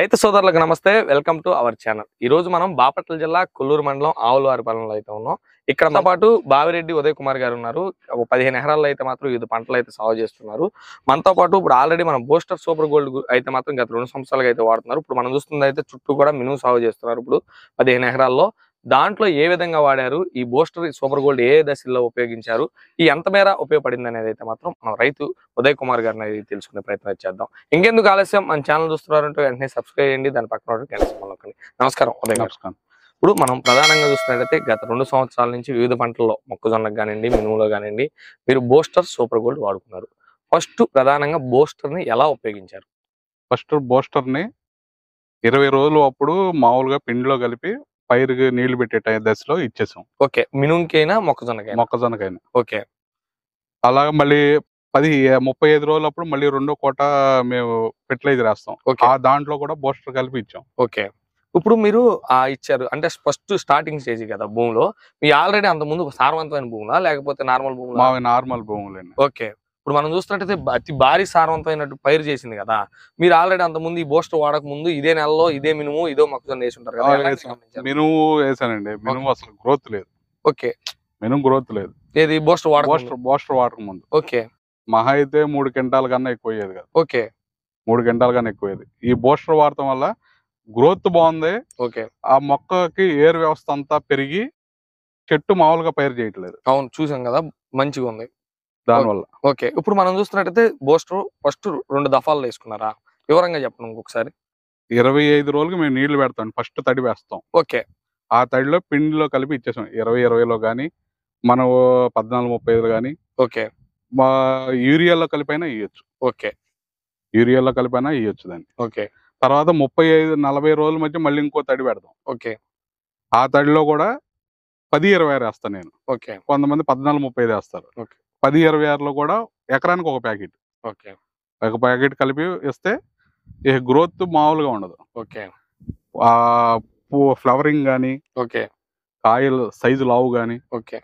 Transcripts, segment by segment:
రైతు సోదరులకు నమస్తే వెల్కమ్ టు అవర్ ఛానల్ ఈ రోజు మనం బాపట్ల జిల్లా కొల్లూరు మండలం ఆవులవారిపాలెంలో అయితే ఉన్నాం ఇక్కడ పాటు బావిరెడ్డి ఉదయ్ కుమార్ గారు ఉన్నారు ఒక పదిహేను ఎకరాల్లో అయితే మాత్రం వివిధ పంటలు అయితే సాగు చేస్తున్నారు మనతో పాటు ఇప్పుడు ఆల్రెడీ మనం బూస్టర్ సూపర్ గోల్డ్ గు- అయితే మాత్రం గత రెండు సంవత్సరాలుగా అయితే వాడుతున్నారు ఇప్పుడు మనం చూస్తుంది అయితే చుట్టూ కూడా మినుము సాగు చేస్తున్నారు ఇప్పుడు పదిహేను ఎకరాల్లో దాంట్లో ఏ విధంగా వాడారు ఈ బూస్టర్ సూపర్ గోల్డ్ ఏ దశల్లో ఉపయోగించారు ఈ ఎంత మేర ఉపయోగపడింది అనేది అయితే మాత్రం మనం రైతు ఉదయ్ కుమార్ గారిని అడిగి తెలుసుకునే ప్రయత్నం అయితే చేద్దాం ఇంకెందుకు ఆలస్యం మన ఛానల్ చూస్తున్నారంటే వెంటనే సబ్స్క్రైబ్ చేయండి దాని పక్కన ఉన్న గంట సింబల్ నొక్కండి. నమస్కారం ఉదయ్ గారు నమస్కారం ఇప్పుడు మనం ప్రధానంగా చూస్తున్నట్లయితే గత రెండు సంవత్సరాల నుంచి వివిధ పంటల్లో మొక్కజొన్నకు కానివ్వండి మినుములో కానివ్వండి మీరు బోస్టర్ సూపర్ గోల్డ్ వాడుకున్నారు ఫస్ట్ ప్రధానంగా బోస్టర్ ని ఎలా ఉపయోగించారు ఫస్ట్ బోస్టర్ ని ఇరవై రోజులు అప్పుడు మామూలుగా పిండిలో కలిపి పైరుకి నీళ్లు పెట్టే టై- దశలో ఇచ్చేసాం ఓకే మినుముకైనా మొక్కజొన్నకైనా మొక్కజొన్నకైనా ఓకే అలాగే మళ్ళీ పది ముప్పై ఐదు రోజులు అప్పుడు మళ్ళీ రెండో కోట మేము ఫెర్టిలైజర్ వేస్తాం ఓకే ఆ దాంట్లో కూడా బోస్టర్ కలిపి ఇచ్చాం ఓకే ఇప్పుడు మీరు ఆ ఇచ్చారు అంటే ఫస్ట్ స్టార్టింగ్ స్టేజ్ కదా భూమిలో మీ ఆల్రెడీ అంత ముందు సారవంతమైన భూములా లేకపోతే నార్మల్ భూములా మా నార్మల్ భూములండి ఓకే ఇప్పుడు మనం చూస్తున్నట్టయితే బ- అతి భారీ సారవంతమైన పైరు చేసింది కదా మీరు ఆల్రెడీ అంత ముందు ఈ బోస్ట్ వాడక ముందు ఇదే నెలలో ఇదే మినుము ఇదో మొక్కజొన్న వేసి ఉంటారు కదా ఆ, ఎలాంటి వేసాం. గమనించారు? మినుము వేసానండి మినుము అసలు గ్రోత్ లేదు ఓకే మినుము గ్రోత్ లేదు ఏది బోస్ట్ వాడక బోస్టర్ బోస్టర్ వాడక ముందు ఓకే మహా అయితే మూడు క్వింటాల కన్నా ఎక్కువ అయ్యేది కదా ఓకే మూడు క్వింటాల కన్నా ఎక్కువ అయ్యేది ఈ బోస్టర్ వాడటం వల్ల గ్రోత్ బాగుంది ఓకే ఆ మొక్కకి ఏరు వ్యవస్థ అంతా పెరిగి చెట్టు మామూలుగా పైరు చేయట్లేదు అవును చూసాం కదా మంచిగా ఉంది దానివల్ల ఓకే ఇప్పుడు మనం చూస్తున్నట్టయితే బోస్టర్ ఫస్ట్ రెండు దఫాలు వేసుకున్నారా వివరంగా చెప్పండి ఇంకొకసారి ఇరవై ఐదు రోజులకి మేము నీళ్లు పెడతాం ఫస్ట్ తడి వేస్తాం ఓకే ఆ తడిలో పిండిలో కలిపి ఇచ్చేసాం ఇరవై ఇరవైలో కానీ మనం పద్నాలుగు ముప్పై ఐదులో కానీ ఓకే మా యూరియాలో కలిపైనా ఇవ్వచ్చు ఓకే యూరియాలో కలిపైనా ఇవ్వచ్చు దాన్ని ఓకే తర్వాత ముప్పై ఐదు నలభై రోజుల మధ్య మళ్ళీ ఇంకో తడి పెడతాం ఓకే ఆ తడిలో కూడా పది ఇరవై ఆరు వేస్తాను నేను ఓకే కొంతమంది పద్నాలుగు ముప్పై ఐదు వేస్తారు ఓకే. పది ఇరవై ఆరులో కూడా ఎకరానికి ఒక ప్యాకెట్ ఓకే ఒక ప్యాకెట్ కలిపి ఇస్తే ఇక గ్రోత్ మామూలుగా ఉండదు ఓకే ఆ పువ్వు ఫ్లవరింగ్ కానీ ఓకే కాయలు సైజు లావు కానీ ఓకే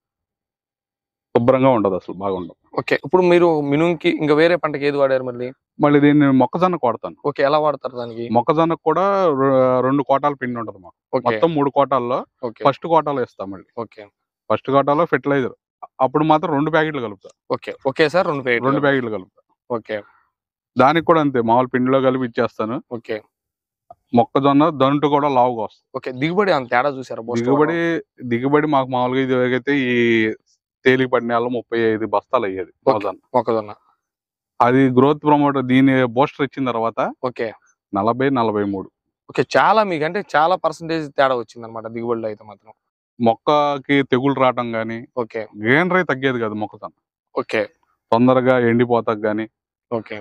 శుభ్రంగా ఉండదు అసలు బాగుండదు ఓకే ఇప్పుడు మీరు మినుంకి ఇంకా వేరే పంటకి ఏది వాడారు మళ్ళీ మళ్ళీ దీన్ని మొక్కజొన్న కొడతాను ఓకే ఎలా వాడతారు దానికి మొక్కజొన్నకు కూడా రె- రెండు కోటాల పిండి ఉంటుంది మాకు ఓకే మొత్తం మూడు కోటాల్లో ఓకే ఫస్ట్ కోటాలో ఇస్తాం మళ్ళీ ఓకే ఫస్ట్ కోటాలో ఫెర్టిలైజర్ అప్పుడు మాత్రం రెండు ప్యాకెట్లు కలుపుతా ఓకే ఓకే సార్ రెండు పేరు రెండు ప్యాకెట్లు కలుపుతా ఓకే దానికి కూడా అంతే మామూలు పిండిలో కలిపి ఇచ్చేస్తాను ఓకే మొక్కజొన్న దంటు కూడా లావుగా వస్తుంది ఓకే దిగుబడి అంత తేడా చూసారా బోస్ట్ దిగుబడి దిగుబడి మాకు మామూలుగా ఇది అయితే ఈ తేలిక పడిన ముప్పై ఐదు బస్తాలు అయ్యేది మొక్కజొన్న మొక్కజొన్న అది గ్రోత్ ప్రమోటర్ దీని బూస్టర్ ఇచ్చిన తర్వాత ఓకే నలభై నలభై మూడు ఓకే చాలా మీకు అంటే చాలా పర్సంటేజ్ తేడా వచ్చింది అనమాట దిగుబడిలో అయితే మాత్రం మొక్కకి తెగులు రావటం కానీ ఓకే గ్రీనరీ తగ్గేది కాదు మొక్కజొన్న ఓకే తొందరగా ఎండిపోతాక కానీ ఓకే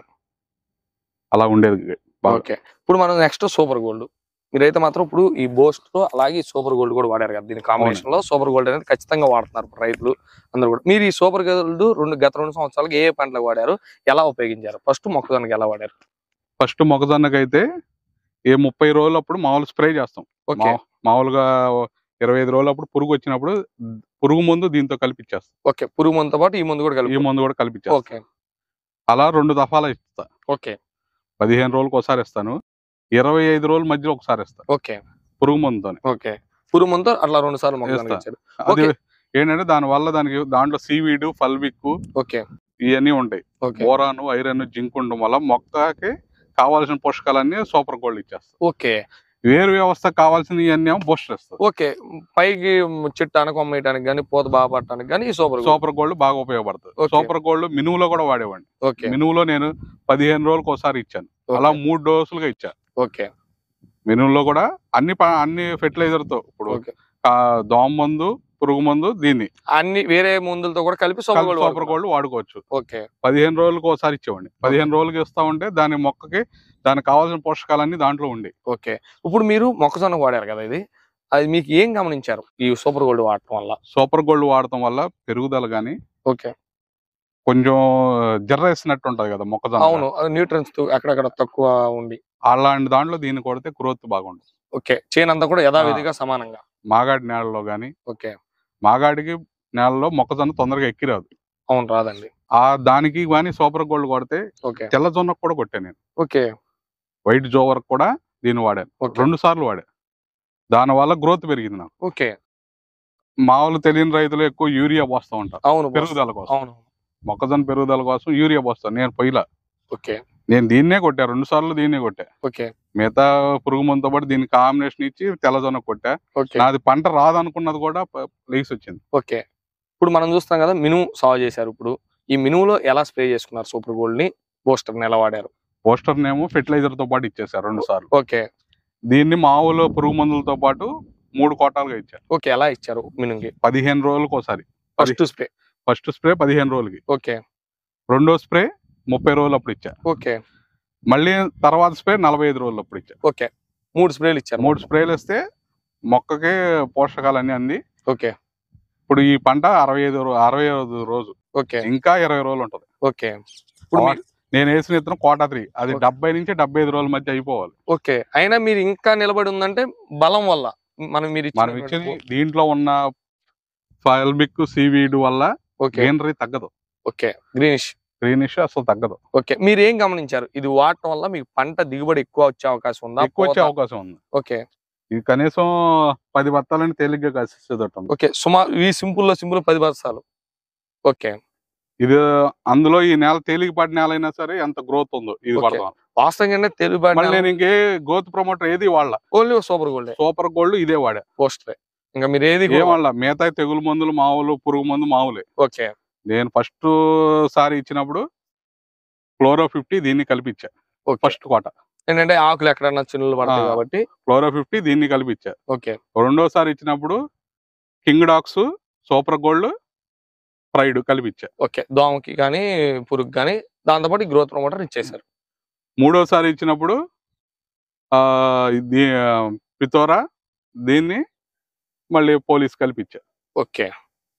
అలా ఉండేది బాగా. ఓకే ఇప్పుడు మనం నెక్స్ట్ సూపర్ గోల్డ్ మీరైతే మాత్రం ఇప్పుడు ఈ బోస్ట్ లో అలాగే సూపర్ గోల్డ్ కూడా వాడారు కదా దీని కాంబినేషన్ లో సూపర్ గోల్డ్ అనేది ఖచ్చితంగా వాడుతున్నారు ఇప్పుడు రైతులు అందరూ కూడా మీరు ఈ సూపర్ గోల్డ్ రెండు గత రెండు సంవత్సరాలకు ఏ ఏ పంటలకు వాడారు ఎలా ఉపయోగించారు ఫస్ట్ మొక్కజొన్నకి ఎలా వాడారు ఫస్ట్ మొక్కజొన్నకి అయితే ఏ ముప్పై రోజులు అప్పుడు మామూలు స్ప్రే చేస్తాం ఓకే మా- మామూలుగా ఇరవై ఐదు రోజులు అప్పుడు పురుగు వచ్చినప్పుడు పురుగు మందు దీంతో కలిపిచ్చేస్తాం ఓకే పురుగు మందుతో పాటు ఈ మందు కూడా ఈ కలిపి మందు కూడా కలిపిచ్చేస్తాం ఓకే అలా రెండు దఫాలు ఇస్తా ఓకే పదిహేను రోజులకు ఒకసారి ఇస్తాను ఇరవై ఐదు రోజుల మధ్యలో ఒకసారి ఇస్తాను ఓకే పురుగు మందుతోనే ఓకే పురుగు మందుతో అట్లా రెండు సార్లు మొక్కజొన్న వేస్తా. ఇచ్చారు అది ఓకే. ఏంటంటే దాని వల్ల దానికి దాంట్లో సీవీడ్ ఫల్విక్ ఓకే ఇవన్నీ ఉంటాయి ఓకే బోరాను ఐరన్ జింక్ ఉండడం వల్ల మొక్కకి కావాల్సిన పోషకాలన్నీ సూపర్ గోల్డ్ ఇచ్చేస్తాం ఓకే వేరు వ్యవస్థ కావాల్సిన ఇవన్నీ బూస్టర్ ఇస్తుంది ఓకే పైకి చెట్టు అనకొమ్మ వేయడానికి కానీ పూత బాగా పట్టడానికి కానీ ఈ సూపర్ గోల్డ్. సూపర్ గోల్డ్ బాగా ఉపయోగపడుతుంది ఓకే. సూపర్ గోల్డ్ మినువులో కూడా వాడేవాడిని ఓకే మినువులో నేను పదిహేను రోజులకు ఒకసారి ఇచ్చాను అలా మూడు డోసులుగా ఇచ్చా ఓకే మినువులో కూడా అన్ని ప- అన్ని ఫెర్టిలైజర్ తో ఇప్పుడు ఓకే ఆ, దోమ మందు పురుగు మందు దీన్ని అన్ని వేరే మందులతో కూడా కలిపి సూపర్ గోల్డ్ సూపర్ వాడుకున్నారు. గోల్డ్ వాడుకోవచ్చు ఓకే పదిహేను రోజులకు ఒకసారి ఇచ్చేవాడిని పదిహేను రోజులకి ఇస్తా ఉంటే దాని మొక్కకి దానికి కావాల్సిన పోషకాలన్నీ దాంట్లో ఉండి ఓకే ఇప్పుడు మీరు మొక్కజొన్న వాడారు కదా ఇది అది మీకు ఏం గమనించారు ఈ సూపర్ గోల్డ్ వాడటం వల్ల సూపర్ గోల్డ్ వాడటం వల్ల పెరుగుదల గాని ఓకే కొంచెం జర్రేసినట్టు ఉంటది కదా మొక్కజొన్న అవును న్యూట్రన్స్ అక్కడక్కడ తక్కువ ఉండి అలాంటి దాంట్లో దీన్ని కొడితే గ్రోత్ బాగుంటుంది ఓకే చేను అంతా కూడా యథావిధిగా సమానంగా మాగాడి నేలలో గాని ఓకే మాగాడికి నేలలో మొక్కజొన్న తొందరగా ఎక్కిరాదు అవును రాదండి ఆ దానికి కానీ సూపర్ గోల్డ్ కొడితే ఓకే తెల్ల జొన్నకు కూడా కొట్టాను నేను ఓకే వైట్ జోవర్ కూడా దీన్ని వాడాను ఓకే రెండు సార్లు వాడా దాని వల్ల గ్రోత్ పెరిగింది నాకు ఓకే మామూలు తెలియని రైతులు ఎక్కువ యూరియా పోస్తూ ఉంటారు అవును boss. పెరుగుదల కోసం అవును మొక్కజొన్న పెరుగుదల కోసం యూరియా పోస్తాను నేను పొయ్యిలా ఓకే నేను దీన్నే కొట్టా రెండు సార్లు దీన్నే కొట్టా ఓకే మిగతా పురుగు మందుతో పాటు దీన్ని కాంబినేషన్ ఇచ్చి తెల్లజొన్న కొట్టా ఓకే నాది పంట రాదనుకున్నది కూడా లేచి వచ్చింది ఓకే ఇప్పుడు మనం చూస్తాం కదా మినుము సాగు చేశారు ఇప్పుడు ఈ మినుములో ఎలా స్ప్రే చేసుకున్నారు సూపర్ గోల్డ్ ని బూస్టర్ ఎలా వాడారు పోస్టర్ నేమో ఫెర్టిలైజర్ తో పాటు ఇచ్చేసారు రెండు సార్లు ఓకే దీన్ని మామూలు పురుగు మందులతో పాటు మూడు కోటాలుగా ఇచ్చారు ఓకే ఎలా ఇచ్చారు మినుముకి పదిహేను రోజులకు ఒకసారి ఫస్ట్ స్ప్రే ఫస్ట్ స్ప్రే పదిహేను రోజులకి ఓకే రెండో స్ప్రే ముప్పై రోజులు అప్పుడు ఇచ్చా ఓకే మళ్ళీ తర్వాత స్ప్రే నలభై ఐదు రోజులు అప్పుడు ఇచ్చా ఓకే మూడు స్ప్రేలు ఇచ్చారు మూడు స్ప్రేలు ఇస్తే మొక్కకి పోషకాలన్నీ అంది ఓకే ఇప్పుడు ఈ పంట అరవై ఐదు రో- అరవై ఐదు రోజు ఓకే ఇంకా ఇరవై రోజులు ఉంటది ఓకే ఇప్పుడు ఆ- మీరు- నేను వేసిన విత్తనం కోటా త్రీ అది ఓకే. డెబ్బై నుంచి డెబ్బై ఐదు రోజుల మధ్య అయిపోవాలి ఓకే అయినా మీరు ఇంకా నిలబడి ఉందంటే బలం వల్ల మనం మీరు మనం ఇచ్చినటువంటి- ఇచ్చిన దీంట్లో ఉన్న ఫైల్బిక్ సీవీడ్ వల్ల ఓకే గ్రీనరీ తగ్గదు ఓకే గ్రీనిష్ గ్రీనిష్ అసలు తగ్గదు ఓకే మీరు ఏం గమనించారు ఇది వాడటం వల్ల మీకు పంట దిగుబడి ఎక్కువ వచ్చే అవకాశం ఉందా ఎక్కువ వచ్చే పోతా- అవకాశం ఉంది ఓకే ఇది కనీసం పది బత్తాలని తేలిగ్గా కసిస్తుంది ఓకే సుమారు ఈ సింపుల్ లో సింపుల్ పది బస్తాలు ఓకే ఇది అందులో ఈ నేల తేలికపాటి నేల అయినా సరే ఎంత గ్రోత్ ఉందో ఇది ఓకే. పడతాం వాస్తవంగానే తెలుగు మళ్ళీ నేను ఇంకే గ్రోత్ ప్రమోటర్ ఏది వాళ్ళ only super gold super gold ఇదే వాడా పోస్టర్ ఇంకా మీరు ఏది ఏం వాళ్ళ మిగతా తెగులు మందులు మామూలు పురుగు మందు మామూలే ఓకే నేను ఫస్ట్ సారి ఇచ్చినప్పుడు క్లోరో ఫిఫ్టీ దీన్ని కలిపిచ్చా ఓకే ఫస్ట్ కోట ఏంటంటే ఆకులు ఎక్కడన్నా చిన్నులు పడతాయి ఆ. కాబట్టి క్లోరో ఫిఫ్టీ దీన్ని కలిపిచ్చా ఓకే రెండోసారి ఇచ్చినప్పుడు కింగ్ డాక్స్ సూపర్ గోల్డ్ ఫ్రైడ్ కలిపిచ్చా ఓకే దోమకి కానీ పురుగు కానీ దాంతోపాటు గ్రోత్ ప్రమోటర్ ఇచ్చేసారు మూడోసారి ఇచ్చినప్పుడు ఆ ఇది పితోరా దీన్ని మళ్ళీ పోలీస్ కలిపిచ్చా ఓకే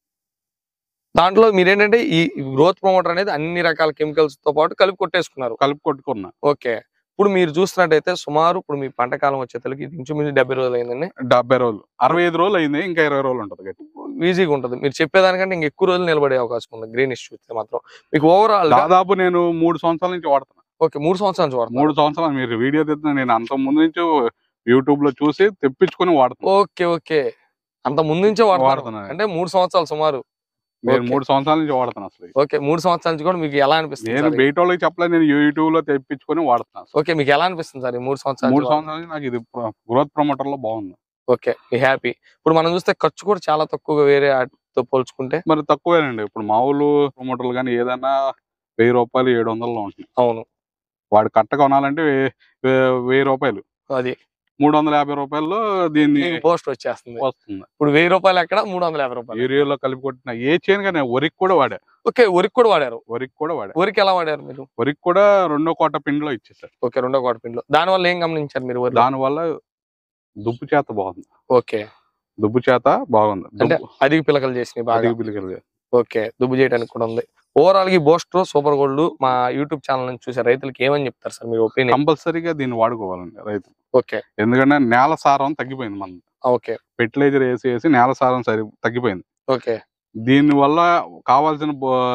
దాంట్లో మీరేంటంటే ఈ గ్రోత్ ప్రమోటర్ అనేది అన్ని రకాల కెమికల్స్ తో పాటు కలిపి కొట్టేసుకున్నారు కలిపి కొట్టుకున్నా ఓకే ఇప్పుడు మీరు చూసినట్టయితే సుమారు ఇప్పుడు మీ పంట కాలం వచ్చేతలకి ఇది ఇంచుమించు డెబ్బై రోజులు అయిందండి డెబ్బై రోజులు అరవై ఐదు రోజులు అయింది ఇంకా ఇరవై రోజులు ఉంటుంది గట్టి ఈజీగా ఉంటుంది మీరు చెప్పేదానికంటే ఇంక ఎక్కువ రోజులు నిలబడే అవకాశం ఉంది గ్రీనిష్ చూస్తే మాత్రం మీకు ఓవరాల్ గా దాదాపు నేను మూడు సంవత్సరాల నుంచి వాడుతున్నా ఓకే మూడు సంవత్సరాల నుంచి వాడుతున్నారు. మూడు సంవత్సరాలు మీరు వీడియో తెస్తున్నా నేను అంత ముందు నుంచి యూట్యూబ్ లో చూసి తెప్పించుకొని వాడుతున్నా ఓకే ఓకే అంత ముందు నుంచే వాడుతున్నారు వాడుతున్నా. అంటే మూడు సంవత్సరాలు సుమారు నేను ఓకే. మూడు సంవత్సరాల నుంచి వాడుతున్నా అసలు ఓకే మూడు సంవత్సరాల నుంచి కూడా మీకు ఎలా అనిపిస్తుంది నేను సార్ ఇది? బయట వాళ్ళకి చెప్పలేదు నేను యూట్యూబ్ లో తెప్పించుకొని వాడుతున్నా అసలు. ఓకే మీకు ఎలా అనిపిస్తుంది సార్ ఈ మూడు సంవత్సరాలు మూడు సంవత్సరాల నుంచి నాకు ఇది గ్రోత్ ప్రమోటర్ లో బాగుంది ఓకే మీ హ్యాపీ ఇప్పుడు మనం చూస్తే ఖర్చు కూడా చాలా తక్కువగా వేరే వాటితో పోల్చుకుంటే మరి తక్కువేనండి ఇప్పుడు మామూలు ప్రమోటర్లు కానీ ఏదైనా వెయ్యి రూపాయలు ఏడు వందల్లో ఉంటుంది అవును వాడు కట్ట కొనాలంటే వే- వే- వెయ్యి రూపాయలు అది మూడు వందల యాభై రూపాయల్లో దీన్ని మీకు పోస్ట్ వచ్చేస్తుంది వస్తుంది ఇప్పుడు వెయ్యి రూపాయలు ఎక్కడ మూడు వందల యాభై రూపాయలు యూరియాలో కలిపి కొట్టిన ఏ చేయను కానీ వరికి కూడా వాడా ఓకే వరికి కూడా వాడారు వరికి కూడా వాడా వరికి ఎలా వాడారు మీరు వరికి కూడా రెండో కోట పిండిలో ఇచ్చేసారు ఓకే రెండో కోట పిండిలో దాని వల్ల ఏం గమనించారు మీరు వరి దాని వల్ల దుబ్బు చేత బాగుంది ఓకే దుబ్బు చేత బాగుంది అంటే దుబ్బు అధిక పిలకలు చేసినాయి బాగా అధిక పిలికలు ఓకే దుబ్బు చేయడానికి కూడా ఉంది ఓవరాల్ గా బోస్టర్ సూపర్ గోల్డ్ మా యూట్యూబ్ ఛానల్ నుంచి చూసే రైతులకి ఏమని చెప్తారు సార్ మీ ఒపీనియన్ కంపల్సరీగా దీన్ని వాడుకోవాలండి రైతు ఓకే ఎందుకంటే నేల సారం తగ్గిపోయింది మన ఓకే ఫెర్టిలైజర్ వేసి వేసి నేల సారం సరి తగ్గిపోయింది ఓకే దీని వల్ల కావాల్సిన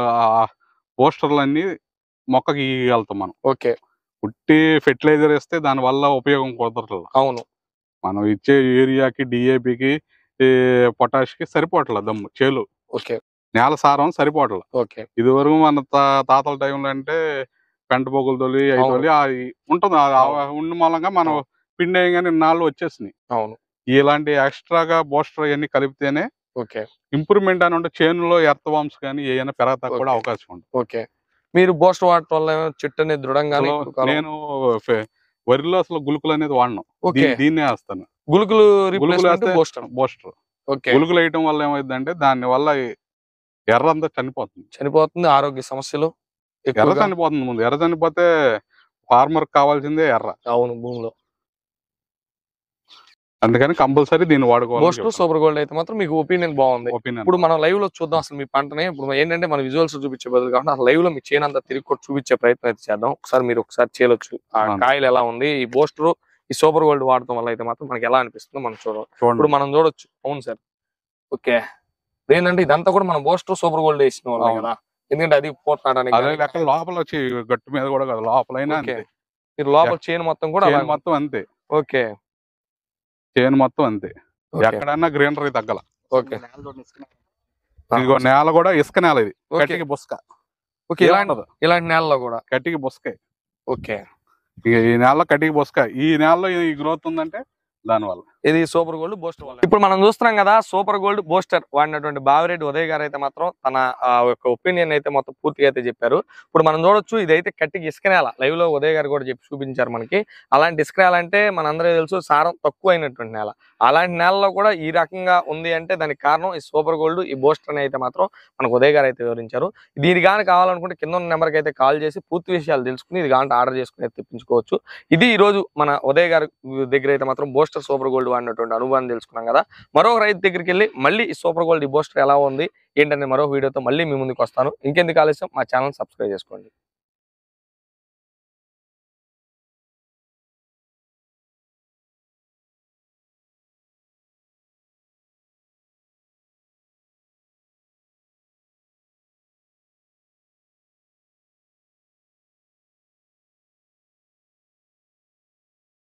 పోస్టర్లన్నీ మొక్కకి ఇవ్వగలుగుతాం మనం ఓకే ఉట్టి ఫెర్టిలైజర్ వేస్తే దాని వల్ల ఉపయోగం కుదరట్లేదు అవును మనం ఇచ్చే యూరియాకి డిఏపికి పొటాష్కి సరిపోవట్లేదు దమ్ము చేలు ఓకే నేల సారం సరిపోవట్లేదు ఓకే ఇదివరకు మన తా- తాతల టైంలో అంటే పెంట బొగ్గులు తొలి అవి అవును. తొలి ఆ ఉంటుంది ఆ- ఆ అవును. ఉన్న మూలంగా మనం పిండి వేయగానే నాళ్ళు వచ్చేసినాయి అవును ఇలాంటి ఎక్స్ట్రాగా బోస్టర్ ఇవన్నీ కలిపితేనే ఓకే ఇంప్రూవ్మెంట్ అని ఉంటే చేనులో ఎర్తవామ్స్ కానీ ఏమైనా పెరగతా కూడా ఓకే. అవకాశం ఉంది ఓకే మీరు బోస్టర్ వాడటం వల్ల ఏమైనా చెట్టు అనేది దృఢంగానే అసలు ఎక్కువ కాలం- నేను ఫె- వరిలో అసలు గులుకులు అనేది వాడను ఓకే దీ- దీన్నే వేస్తాను గులుకులు గులుకులు రీప్లేస్మెంట్ వేస్తే బోస్టర్ బోస్టర్ ఓకే గులుకులు వేయటం వల్ల ఏమైందంటే దాని వల్ల ఎర్ర అంతా చనిపోతుంది చనిపోతుంది ఆరోగ్య సమస్యలు ఎర్ర ఎక్కువగా చనిపోతుంది ముందు ఎర్ర చనిపోతే ఫార్మర్ కావాల్సిందే ఎర్ర అవును భూమిలో అందుకని కంపల్సరీ దీన్ని వాడుకోవాలి బోస్టర్ సూపర్ గోల్డ్ అయితే మాత్రం మీకు ఒపీనియన్ బాగుంది ఒపీనియన్ ఇప్పుడు మనం లైవ్ లో చూద్దాం అసలు మీ పంటని ఇప్పుడు ఏంటంటే మన విజువల్స్ చూపించే బదులు కాకుండా లైవ్ లో మీ చేను అంతా తిరిగి కొట్టి చూపించే ప్రయత్నం అయితే చేద్దాం ఒకసారి మీరు ఒకసారి చేయొచ్చు ఆ అవును. కాయలు ఎలా ఉంది ఈ బోస్టర్ ఈ సూపర్ గోల్డ్ వాడటం వల్ల అయితే మాత్రం మనకి ఎలా అనిపిస్తుందో మనం చూడాలి ఇప్పుడు చూడండి మనం చూడొచ్చు అవును సార్ ఓకే ఏంటంటే ఇదంతా కూడా మనం బోస్టర్ సూపర్ గోల్డ్ వేసిన వాళ్ళే అవును. కదా ఎందుకంటే అది పోట్లాడడానికి అదే కానీ లెక్క లోపల వచ్చి గట్టు మీద కూడా కదా లోపలైనా ఓకే. అంతే మీరు లోపల చైన్ మొత్తం కూడా చేను అలాగే మొత్తం అంతే ఓకే చేను మొత్తం అంతే ఓకే ఎక్కడన్నా గ్రీనరీ తగ్గల ఓకే ఇదిగో నేల కూడా ఇసుక నేల ఇది ఓకే కట్టికి బుసక ఓకే ఇలాంటి ఏముండదు ఇలాంటి నేలలో కూడా కట్టికి బుసకే ఓకే ఇక ఈ నేలలో కట్టికి బుసక ఈ నేలలో ఈ గ్రోత్ ఉందంటే దానివల్ల ఇది సూపర్ గోల్డ్ బూస్టర్ వల్ల ఇప్పుడు మనం చూస్తున్నాం కదా సూపర్ గోల్డ్ బూస్టర్ వాడినటువంటి బావిరెడ్డి ఉదయ్ గారు అయితే మాత్రం తన ఆ, యొక్క ఒపీనియన్ అయితే మొత్తం పూర్తిగా అయితే చెప్పారు ఇప్పుడు మనం చూడొచ్చు ఇదైతే కట్టికి ఇసుక నేల లైవ్ లో ఉదయ్ గారు కూడా చెప్పి చూపించారు మనకి అలాంటి ఇసుక నేల అంటే మనందరికీ తెలుసు సారం తక్కువ అయినటువంటి నేల అలాంటి నేలలో కూడా ఈ రకంగా ఉంది అంటే దానికి కారణం ఈ సూపర్ గోల్డ్ ఈ బూస్టర్ అయితే మాత్రం మనకు ఉదయ్ గారు అయితే వివరించారు దీని కానీ కావాలనుకుంటే కింద ఉన్న నెంబర్కి అయితే కాల్ చేసి పూర్తి విషయాలు తెలుసుకుని ఇది కానీ ఆర్డర్ చేసుకుని అయితే తెప్పించుకోవచ్చు ఇది ఈ రోజు మన ఉదయ్ గారి దగ్గర అయితే మాత్రం బూస్టర్ సూపర్ గోల్డ్ వాడినటువంటి అనుభవాన్ని తెలుసుకున్నాం కదా మరొక రైతు దగ్గరికి వెళ్ళి మళ్ళీ ఈ సూపర్ గోల్డ్ ఈ బూస్టర్ ఎలా ఉంది ఏంటనే మరో వీడియోతో మళ్ళీ మీ ముందుకు వస్తాను ఇంకెందుకు ఆలస్యం మా ఛానల్ సబ్స్క్రైబ్ చేసుకోండి